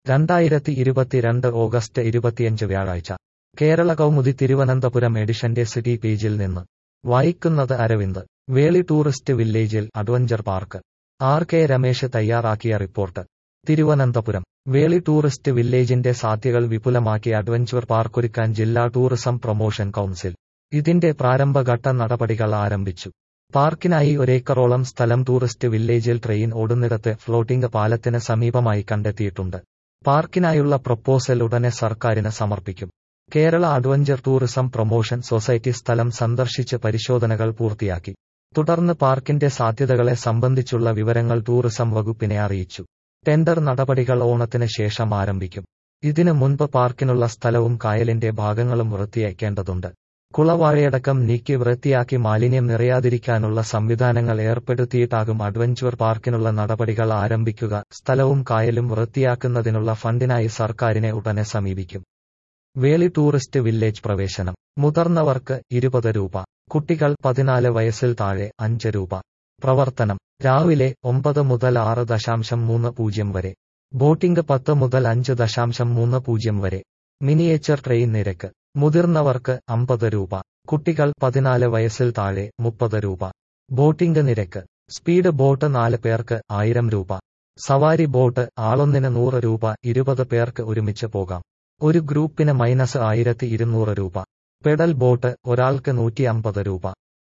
രണ്ടായിരത്തി ഇരുപത്തിരണ്ട് ഓഗസ്റ്റ് ഇരുപത്തിയഞ്ച് വ്യാഴാഴ്ച കേരള കൗമുദി തിരുവനന്തപുരം എഡിഷന്റെ സിറ്റി പേജിൽ നിന്ന് വായിക്കുന്നത് അരവിന്ദ് വേളി ടൂറിസ്റ്റ് വില്ലേജിൽ adventure park R K Ramesh തയ്യാറാക്കിയ റിപ്പോർട്ട് തിരുവനന്തപുരം വേളി ടൂറിസ്റ്റ് വില്ലേജിന്റെ സാധ്യതകൾ വിപുലമാക്കി അഡ്വഞ്ചർ പാർക്കൊരുക്കാൻ ജില്ലാ ടൂറിസം പ്രൊമോഷൻ കൗൺസിൽ ഇതിന്റെ പ്രാരംഭഘട്ട നടപടികൾ ആരംഭിച്ചു പാർക്കിനായി ഒരേക്കറോളം സ്ഥലം ടൂറിസ്റ്റ് വില്ലേജിൽ ട്രെയിൻ ഓടുന്നിടത്ത് ഫ്ലോട്ടിംഗ് പാലത്തിന് സമീപമായി കണ്ടെത്തിയിട്ടുണ്ട് പാർക്കിനായുള്ള പ്രപ്പോസൽ ഉടനെ സർക്കാരിന് സമർപ്പിക്കും Kerala adventure tourism promotion society സ്ഥലം സന്ദർശിച്ച് പരിശോധനകൾ പൂർത്തിയാക്കി തുടർന്ന് പാർക്കിന്റെ സാധ്യതകളെ സംബന്ധിച്ചുള്ള വിവരങ്ങൾ ടൂറിസം വകുപ്പിനെ അറിയിച്ചു ടെൻഡർ നടപടികൾ ഓണത്തിന് ശേഷം ആരംഭിക്കും ഇതിനു മുൻപ് പാർക്കിനുള്ള സ്ഥലവും കായലിന്റെ ഭാഗങ്ങളും വൃത്തിയാക്കേണ്ടതുണ്ട് കുളവാഴയടക്കം നീക്കി വൃത്തിയാക്കി മാലിന്യം നിറയാതിരിക്കാനുള്ള സംവിധാനങ്ങൾ ഏർപ്പെടുത്തിയിട്ടാകും അഡ്വഞ്ചർ പാർക്കിനുള്ള നടപടികൾ ആരംഭിക്കുക സ്ഥലവും കായലും വൃത്തിയാക്കുന്നതിനുള്ള ഫണ്ടിനായി സർക്കാരിനെ ഉടനെ സമീപിക്കും വേളി ടൂറിസ്റ്റ് വില്ലേജ് പ്രവേശനം മുതിർന്നവർക്ക് ഇരുപത് രൂപ കുട്ടികൾ പതിനാല് വയസ്സിൽ താഴെ അഞ്ച് രൂപ പ്രവർത്തനം രാവിലെ ഒമ്പത് മുതൽ ആറ് ദശാംശം മൂന്ന് പൂജ്യം വരെ ബോട്ടിംഗ് പത്ത് മുതൽ അഞ്ച് ദശാംശം മൂന്ന് പൂജ്യം വരെ മിനിയേച്ചർ ട്രെയിൻ നിരക്ക് മുതിർന്നവർക്ക് അമ്പത് രൂപ കുട്ടികൾ പതിനാല് വയസ്സിൽ താഴെ മുപ്പത് രൂപ ബോട്ടിംഗ് നിരക്ക് സ്പീഡ് ബോട്ട് നാല് പേർക്ക് ആയിരം രൂപ സവാരി ബോട്ട് ആളൊന്നിന് നൂറ് രൂപ ഇരുപത് പേർക്ക് ഒരുമിച്ച് പോകാം ഒരു ഗ്രൂപ്പിന് മൈനസ് ആയിരത്തി ഇരുന്നൂറ് രൂപ പെഡൽ ബോട്ട് ഒരാൾക്ക് നൂറ്റി അമ്പത് രൂപ